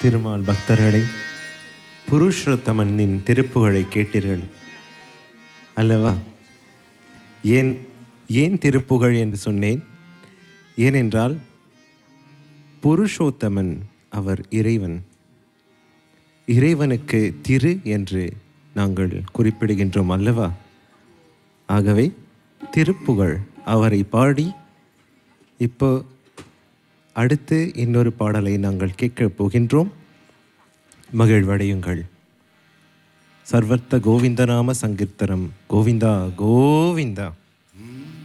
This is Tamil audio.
திருமால் பக்தர்களை புருஷோத்தமனின் திருப்புகழை கேட்டீர்கள் அல்லவா ஏன் ஏன் திருப்புகழ் என்று சொன்னேன் ஏனென்றால் புருஷோத்தமன் அவர் இறைவன் இறைவனுக்கு திரு என்று நாங்கள் குறிப்பிடுகின்றோம் அல்லவா ஆகவே திருப்புகழ் அவரை பாடி இப்போ அடுத்து இன்னொரு பாடலை நாங்கள் கேட்கப் போகின்றோம் மகிழ்வடையுங்கள் சர்வத்த கோவிந்தநாம சங்கீர்த்தனம் கோவிந்தா கோவிந்தா